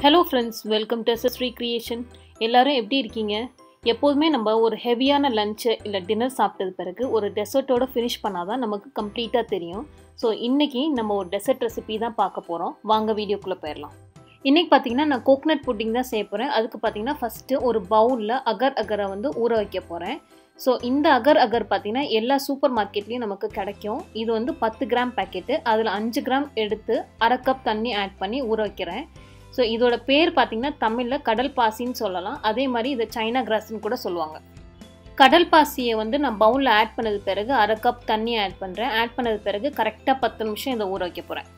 hello friends welcome to Sri creation எல்லாரும் எப்படி இருக்கீங்க எப்போதுமே நம்ம ஒரு ஹெவியான லஞ்சு இல்லை டின்னர் சாப்பிட்டது பிறகு ஒரு டெசர்ட்டோட ஃபினிஷ் பண்ணால் தான் நமக்கு கம்ப்ளீட்டாக தெரியும் ஸோ இன்றைக்கி நம்ம ஒரு டெசர்ட் ரெசிபி தான் பார்க்க போகிறோம் வாங்க வீடியோக்குள்ளே போயிடலாம் இன்றைக்கி பார்த்தீங்கன்னா நான் கோகனட் புட்டிங் தான் செய்ய போகிறேன் அதுக்கு பார்த்தீங்கன்னா ஃபஸ்ட்டு ஒரு பவுலில் அகர் அகரை வந்து ஊற வைக்க போகிறேன் ஸோ இந்த அகர் அகர் பார்த்தீங்கன்னா எல்லா சூப்பர் மார்க்கெட்லேயும் நமக்கு கிடைக்கும் இது வந்து பத்து கிராம் பேக்கெட்டு அதில் அஞ்சு கிராம் எடுத்து அரை கப் தண்ணி ஆட் பண்ணி ஊற வைக்கிறேன் ஸோ இதோட பேர் பார்த்தீங்கன்னா தமிழில் கடல் பாசின்னு சொல்லலாம் அதே மாதிரி இதை சைனா கிராஸ்ன்னு கூட சொல்லுவாங்க கடல் பாசியை வந்து நான் பவுலில் ஆட் பண்ணது பிறகு அரை கப் தண்ணி ஆட் பண்ணுறேன் ஆட் பண்ணது பிறகு கரெக்டாக பத்து நிமிஷம் இதை ஊற வைக்க போகிறேன்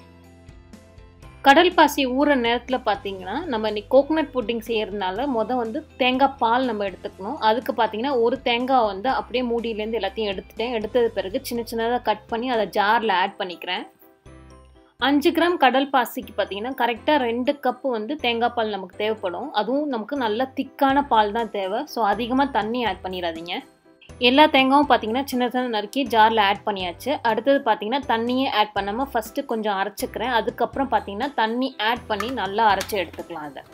கடல் பாசி ஊற நேரத்தில் பார்த்தீங்கன்னா நம்ம இன்னைக்கு கோகனட் புட்டிங் செய்கிறதுனால மொதல் வந்து தேங்காய் பால் நம்ம எடுத்துக்கணும் அதுக்கு பார்த்தீங்கன்னா ஒரு தேங்காய் வந்து அப்படியே மூடியிலேருந்து எல்லாத்தையும் எடுத்துட்டேன் எடுத்தது பிறகு சின்ன சின்னதாக கட் பண்ணி அதை ஜாரில் ஆட் பண்ணிக்கிறேன் அஞ்சு கிராம் கடல் பாசிக்கு பார்த்தீங்கன்னா கரெக்டாக ரெண்டு கப்பு வந்து தேங்காய் பால் நமக்கு தேவைப்படும் அதுவும் நமக்கு நல்ல திக்கான பால் தான் தேவை ஸோ அதிகமாக தண்ணி ஆட் பண்ணிடாதீங்க எல்லா தேங்காயும் பார்த்தீங்கன்னா சின்ன சின்ன நறுக்கி ஜாரில் ஆட் பண்ணியாச்சு அடுத்தது பார்த்தீங்கன்னா தண்ணியே ஆட் பண்ணாமல் ஃபஸ்ட்டு கொஞ்சம் அரைச்சிக்கிறேன் அதுக்கப்புறம் பார்த்தீங்கன்னா தண்ணி ஆட் பண்ணி நல்லா அரைச்சி எடுத்துக்கலாம் அதை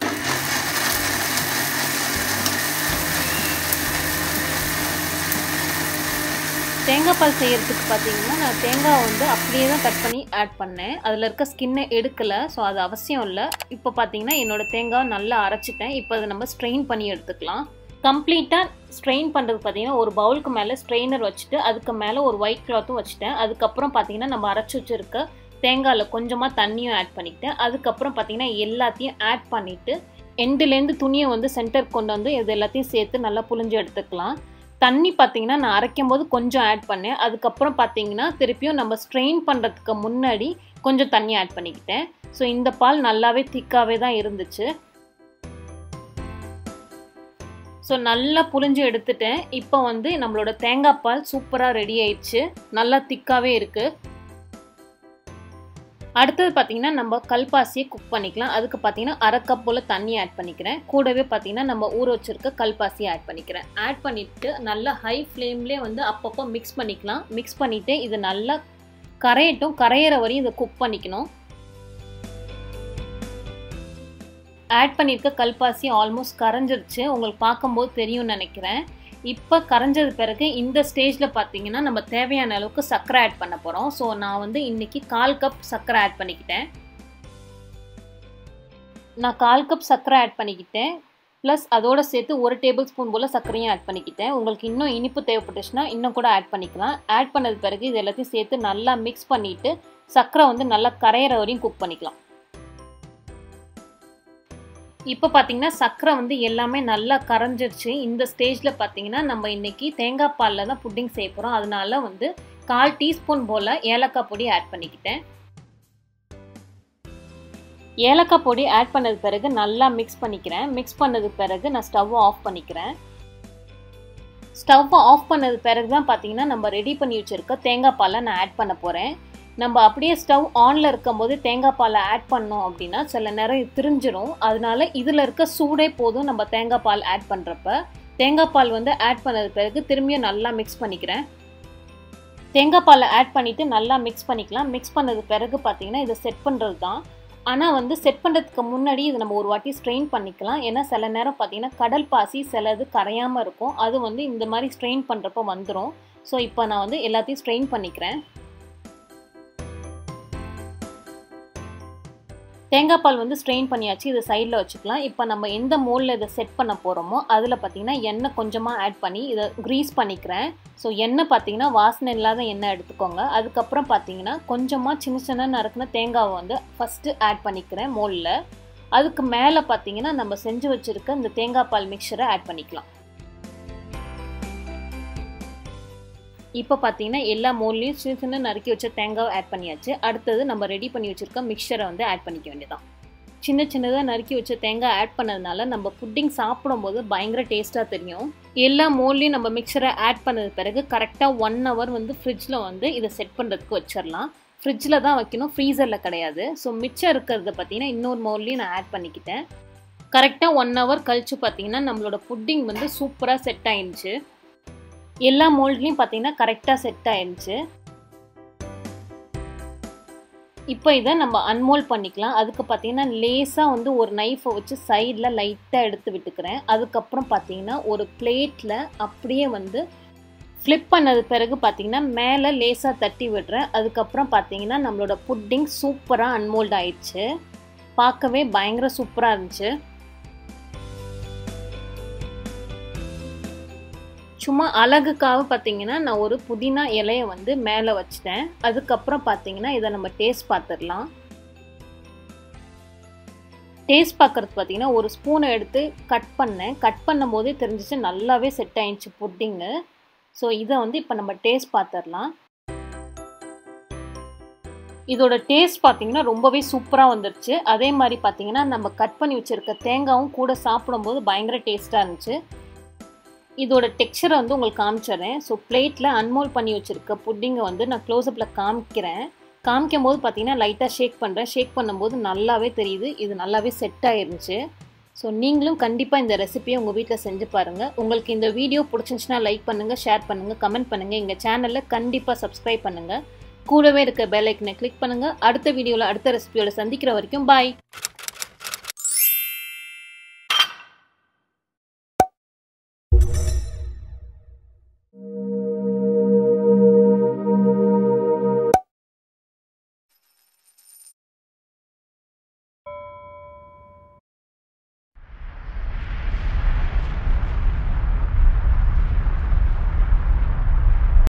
தேங்காய் பால் செய்கிறதுக்கு பார்த்தீங்கன்னா நான் தேங்காய் வந்து அப்படியே தான் கட் பண்ணி ஆட் பண்ணேன் அதில் இருக்க ஸ்கின்னை எடுக்கலை ஸோ அது அவசியம் இல்லை இப்போ பார்த்தீங்கன்னா என்னோடய தேங்காய் நல்லா அரைச்சிட்டேன் இப்போ அதை நம்ம ஸ்ட்ரெயின் பண்ணி எடுத்துக்கலாம் கம்ப்ளீட்டாக ஸ்ட்ரெயின் பண்ணுறது பார்த்தீங்கன்னா ஒரு பவுலுக்கு மேலே ஸ்ட்ரெயினர் வச்சுட்டு அதுக்கு மேலே ஒரு ஒயிட் கிளாத்தும் வச்சுட்டேன் அதுக்கப்புறம் பார்த்தீங்கன்னா நம்ம அரைச்சி வச்சுருக்க தேங்காயில் கொஞ்சமாக தண்ணியும் ஆட் பண்ணிக்கிட்டேன் அதுக்கப்புறம் பார்த்தீங்கன்னா எல்லாத்தையும் ஆட் பண்ணிவிட்டு எண்டுலேருந்து துணியை வந்து சென்டர் கொண்டு வந்து இது எல்லாத்தையும் சேர்த்து நல்லா புழிஞ்சு எடுத்துக்கலாம் தண்ணி பார்த்தீங்கன்னா நான் அரைக்கும் போது கொஞ்சம் ஆட் பண்ணேன் அதுக்கப்புறம் பார்த்தீங்கன்னா திருப்பியும் நம்ம ஸ்ட்ரெயின் பண்ணுறதுக்கு முன்னாடி கொஞ்சம் தண்ணி ஆட் பண்ணிக்கிட்டேன் ஸோ இந்த பால் நல்லாவே திக்காகவே தான் இருந்துச்சு ஸோ நல்லா புழிஞ்சு எடுத்துட்டேன் இப்போ வந்து நம்மளோட தேங்காய் பால் சூப்பராக ரெடி ஆயிடுச்சு நல்லா திக்காகவே இருக்குது அடுத்தது பார்த்தீங்கன்னா நம்ம கல்பாசியை குக் பண்ணிக்கலாம் அதுக்கு பார்த்தீங்கன்னா அரை கப் போல் தண்ணி ஆட் பண்ணிக்கிறேன் கூடவே பார்த்தீங்கன்னா நம்ம ஊற வச்சிருக்க கல்பாசியை ஆட் பண்ணிக்கிறேன் ஆட் பண்ணிவிட்டு நல்லா ஹை ஃப்ளேம்லேயே வந்து அப்பப்போ மிக்ஸ் பண்ணிக்கலாம் மிக்ஸ் பண்ணிவிட்டு இது நல்லா கரையட்டும் கரையிற வரையும் இதை குக் பண்ணிக்கணும் ஆட் பண்ணியிருக்க கல்பாசி ஆல்மோஸ்ட் கரைஞ்சிருச்சு உங்களுக்கு பார்க்கும்போது தெரியும்னு நினைக்கிறேன் இப்போ கரைஞ்சது பிறகு இந்த ஸ்டேஜில் பார்த்தீங்கன்னா நம்ம தேவையான அளவுக்கு சர்க்கரை ஆட் பண்ண போகிறோம் ஸோ நான் வந்து இன்றைக்கி கால் கப் சர்க்கரை ஆட் பண்ணிக்கிட்டேன் நான் கால் கப் சர்க்கரை ஆட் பண்ணிக்கிட்டேன் ப்ளஸ் அதோட சேர்த்து ஒரு டேபிள் ஸ்பூன் போல் சர்க்கரையும் ஆட் பண்ணிக்கிட்டேன் உங்களுக்கு இன்னும் இனிப்பு தேவைப்பட்டுச்சுன்னா இன்னும் கூட ஆட் பண்ணிக்கலாம் ஆட் பண்ணது பிறகு இது எல்லாத்தையும் சேர்த்து நல்லா மிக்ஸ் பண்ணிவிட்டு சர்க்கரை வந்து நல்லா கரையிற வரையும் குக் பண்ணிக்கலாம் இப்போ பார்த்தீங்கன்னா சர்க்கரை வந்து எல்லாமே நல்லா கரைஞ்சிருச்சு இந்த ஸ்டேஜில் பார்த்தீங்கன்னா நம்ம இன்றைக்கி தேங்காய் பாலில் தான் புட்டிங் செய்ய போகிறோம் அதனால வந்து கால் டீஸ்பூன் போல் ஏலக்காய் பொடி ஆட் பண்ணிக்கிட்டேன் ஏலக்காய் பொடி ஆட் பண்ணது பிறகு நல்லா மிக்ஸ் பண்ணிக்கிறேன் மிக்ஸ் பண்ணது பிறகு நான் ஸ்டவ்வை ஆஃப் பண்ணிக்கிறேன் ஸ்டவ்வை ஆஃப் பண்ணது பிறகு தான் பார்த்தீங்கன்னா நம்ம ரெடி பண்ணி வச்சுருக்க தேங்காய் பாலை நான் ஆட் பண்ண போகிறேன் நம்ம அப்படியே ஸ்டவ் ஆனில் இருக்கும்போது தேங்காய் பாலை ஆட் பண்ணோம் அப்படின்னா சில நேரம் திரிஞ்சிரும் அதனால இதில் இருக்க சூடே போதும் நம்ம தேங்காய் பால் ஆட் பண்ணுறப்ப தேங்காய் பால் வந்து ஆட் பண்ணது பிறகு திரும்பியும் நல்லா மிக்ஸ் பண்ணிக்கிறேன் தேங்காய் பாலை ஆட் பண்ணிவிட்டு நல்லா மிக்ஸ் பண்ணிக்கலாம் மிக்ஸ் பண்ணது பிறகு பார்த்தீங்கன்னா இதை செட் பண்ணுறது தான் ஆனால் வந்து செட் பண்ணுறதுக்கு முன்னாடி இதை நம்ம ஒரு வாட்டி ஸ்ட்ரெயின் பண்ணிக்கலாம் ஏன்னா சில நேரம் பார்த்தீங்கன்னா கடல் பாசி சிலது கரையாமல் இருக்கும் அது வந்து இந்த மாதிரி ஸ்ட்ரெயின் பண்ணுறப்ப வந்துடும் ஸோ இப்போ நான் வந்து எல்லாத்தையும் ஸ்ட்ரெயின் பண்ணிக்கிறேன் தேங்காய் பால் வந்து ஸ்ட்ரெயின் பண்ணியாச்சு இதை சைடில் வச்சுக்கலாம் இப்போ நம்ம எந்த மோலில் இதை செட் பண்ண போகிறோமோ அதில் பார்த்தீங்கன்னா எண்ணெய் கொஞ்சமாக ஆட் பண்ணி இதை க்ரீஸ் பண்ணிக்கிறேன் ஸோ எண்ணெய் பார்த்தீங்கன்னா வாசனை இல்லாத எண்ணெய் எடுத்துக்கோங்க அதுக்கப்புறம் பார்த்தீங்கன்னா கொஞ்சமாக சின்ன சின்ன நறுக்குன தேங்காவை வந்து ஃபஸ்ட்டு ஆட் பண்ணிக்கிறேன் மோலில் அதுக்கு மேலே பார்த்தீங்கன்னா நம்ம செஞ்சு வச்சுருக்க இந்த தேங்காய் பால் மிக்சரை ஆட் பண்ணிக்கலாம் இப்போ பார்த்தீங்கன்னா எல்லா மோல்லையும் சின்ன சின்ன நறுக்கி வச்ச தேங்காய் ஆட் பண்ணியாச்சு அடுத்தது நம்ம ரெடி பண்ணி வச்சுருக்க மிக்சரை வந்து ஆட் பண்ணிக்க வேண்டியதான் சின்ன சின்னதாக நறுக்கி வச்ச தேங்காய் ஆட் பண்ணதுனால நம்ம புட்டிங் சாப்பிடும்போது பயங்கர டேஸ்ட்டாக தெரியும் எல்லா மோல்லையும் நம்ம மிக்சரை ஆட் பண்ணது பிறகு கரெக்டாக ஒன் ஹவர் வந்து ஃப்ரிட்ஜில் வந்து இதை செட் பண்ணுறதுக்கு வச்சிடலாம் ஃப்ரிட்ஜில் தான் வைக்கணும் ஃப்ரீசரில் கிடையாது ஸோ மிச்சம் இருக்கிறத பார்த்தீங்கன்னா இன்னொரு மோல்லையும் நான் ஆட் பண்ணிக்கிட்டேன் கரெக்டாக ஒன் ஹவர் கழித்து பார்த்தீங்கன்னா நம்மளோட புட்டிங் வந்து சூப்பராக செட் ஆயிடுச்சு எல்லா மோல்ட்லேயும் பார்த்தீங்கன்னா கரெக்டாக செட் ஆயிடுச்சு இப்போ இதை நம்ம அன்மோல் பண்ணிக்கலாம் அதுக்கு பார்த்தீங்கன்னா லேஸாக வந்து ஒரு நைஃபை வச்சு சைடில் லைட்டாக எடுத்து விட்டுக்கிறேன் அதுக்கப்புறம் பார்த்தீங்கன்னா ஒரு பிளேட்டில் அப்படியே வந்து ஃப்ளிப் பண்ணது பிறகு பார்த்தீங்கன்னா மேலே லேஸாக தட்டி விடுறேன் அதுக்கப்புறம் பார்த்தீங்கன்னா நம்மளோட புட்டிங் சூப்பராக அன்மோல்ட் ஆயிடுச்சு பார்க்கவே பயங்கர சூப்பராக இருந்துச்சு சும்மா அழகுக்காக பார்த்தீங்கன்னா நான் ஒரு புதினா இலையை வந்து மேலே வச்சிட்டேன் அதுக்கப்புறம் பார்த்தீங்கன்னா இதை நம்ம டேஸ்ட் பார்த்துடலாம் டேஸ்ட் பார்க்குறது பார்த்தீங்கன்னா ஒரு ஸ்பூனை எடுத்து கட் பண்ணேன் கட் பண்ணும் போதே தெரிஞ்சிச்சு நல்லாவே செட் ஆயிடுச்சு புட்டிங்கு ஸோ இதை வந்து இப்போ நம்ம டேஸ்ட் பார்த்துடலாம் இதோட டேஸ்ட் பார்த்தீங்கன்னா ரொம்பவே சூப்பராக வந்துருச்சு அதே மாதிரி பார்த்தீங்கன்னா நம்ம கட் பண்ணி வச்சுருக்க தேங்காயும் கூட சாப்பிடும்போது பயங்கர டேஸ்ட்டாக இருந்துச்சு இதோட டெக்ஸ்சரை வந்து உங்களுக்கு காமிச்சிடுறேன் ஸோ பிளேட்டில் அன்மோல் பண்ணி வச்சுருக்க புட்டிங்கை வந்து நான் க்ளோஸ்அப்பில் காமிக்கிறேன் காமிக்கும் போது பார்த்தீங்கன்னா லைட்டாக ஷேக் பண்ணுறேன் ஷேக் பண்ணும்போது நல்லாவே தெரியுது இது நல்லாவே செட் ஆயிருந்துச்சு ஸோ நீங்களும் கண்டிப்பாக இந்த ரெசிபியை உங்கள் வீட்டில் செஞ்சு பாருங்கள் உங்களுக்கு இந்த வீடியோ பிடிச்சிருந்துச்சுன்னா லைக் பண்ணுங்கள் ஷேர் பண்ணுங்கள் கமெண்ட் பண்ணுங்கள் எங்கள் சேனலில் கண்டிப்பாக சப்ஸ்கிரைப் பண்ணுங்கள் கூடவே இருக்க பெல் ஐக்கனை கிளிக் பண்ணுங்கள் அடுத்த வீடியோவில் அடுத்த ரெசிபியோட சந்திக்கிற வரைக்கும் பாய்